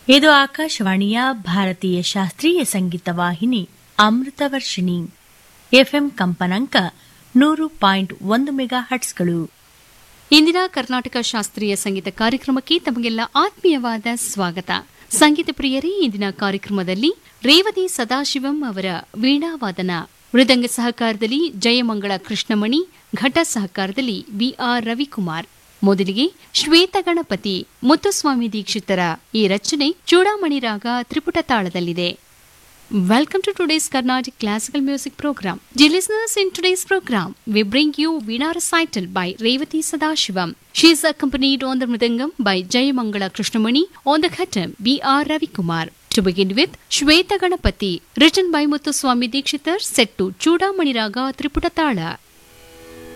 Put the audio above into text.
ಇದು ಆಕಾಶವಾಣಿಯ ಭಾರತೀಯ ಶಾಸ್ತ್ರೀಯ ಸಂಗೀತ ವಾಹಿನಿ ಅಮೃತವರ್ಷಿಣಿ ಎಫ್ಎಂ ಕಂಪನಾಂಕ ನೂರು ಪಾಯಿಂಟ್ ಒಂದು ಮೆಗಾ ಹಟ್ಸ್ಗಳು ಇಂದಿನ ಕರ್ನಾಟಕ ಶಾಸ್ತ್ರೀಯ ಸಂಗೀತ ಕಾರ್ಯಕ್ರಮಕ್ಕೆ ತಮಗೆಲ್ಲ ಆತ್ಮೀಯವಾದ ಸ್ವಾಗತ ಸಂಗೀತ ಪ್ರಿಯರೇ ಇಂದಿನ ಕಾರ್ಯಕ್ರಮದಲ್ಲಿ ರೇವತಿ ಸದಾಶಿವಂ ಅವರ ವೀಣಾವಾದನ ಮೃದಂಗ ಸಹಕಾರದಲ್ಲಿ ಜಯಮಂಗಳ ಕೃಷ್ಣಮಣಿ ಘಟ ಸಹಕಾರದಲ್ಲಿ ಬಿಆರ್ ರವಿಕುಮಾರ್ ಮೊದಲಿಗೆ ಶ್ವೇತ ಗಣಪತಿ ಮುತ್ತುಸ್ವಾಮಿ ದೀಕ್ಷಿತರ ಈ ರಚನೆ ಚೂಡಾಮಣಿ ರಾಗ ತ್ರಿಪುಟ ತಾಳದಲ್ಲಿದೆ Welcome to today's Carnatic Classical Music Program. Dear listeners, in today's program, we bring you Veena recital by Revati Sadashivam. She is accompanied on the Mridangam by Jayamangala Krishnamani, on the Khatam B.R. Ravikumar. To begin with, Shweta Ganapati, written by Muthuswami Dikshitar, set to Chudamani Raga Triputatala.